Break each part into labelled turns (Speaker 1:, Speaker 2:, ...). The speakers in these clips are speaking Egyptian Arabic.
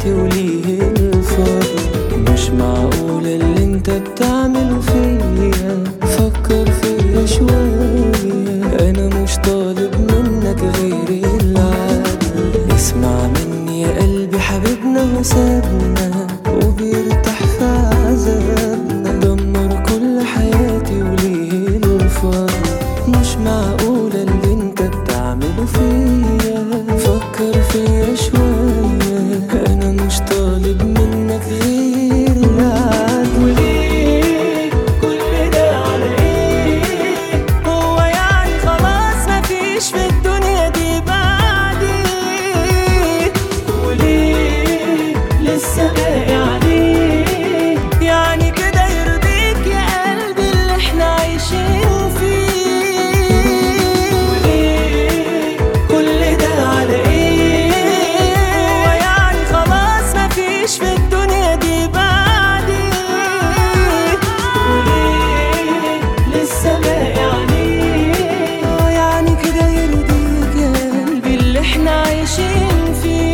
Speaker 1: حياتي وليه الفرق مش معقول اللي انت بتعمله فيا فكر فيا شوية انا مش طالب منك غير العدل اسمع مني يا قلبي حبيبنا وسابنا وبيرتاح في عذابنا دمر كل حياتي وليه الفرق مش معقول اللي انت بتعمله فيا فكر فيا شوية انا مش طالب منك غير العدل وليه كل ده على ايه هو يعني خلاص مفيش في الدنيا دي بعدي وليه لسه باقي عليه يعني كده يرضيك يا قلبي اللي احنا عايشين فيه وليه كل ده على ايه هو يعني خلاص مفيش في الدنيا دي بعدي وليه لسه باقي عليه اه يعني كده يرضيك يا قلبي اللي احنا عايشين فيه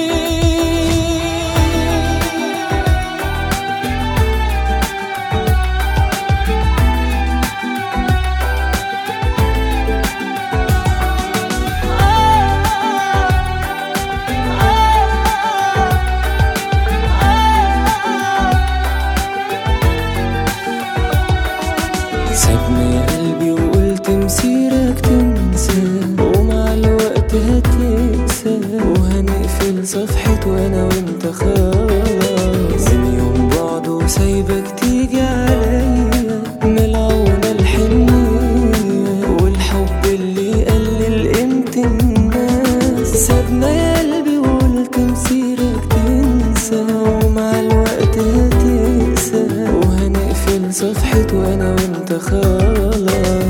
Speaker 1: سابني يا قلبي وقلت مسيرك تنسى ومع الوقت هتنسى وهنقفل صفحة وانا وانت خلاص من يوم بعد وسايبك تيجي عليا ملعونة الحنية والحب اللي قلل قيمة الناس سابنا يا قلبي وقلت مسيرك تنسى ومع الوقت هتنسى وهنقفل صفحة وانا وانت خلاص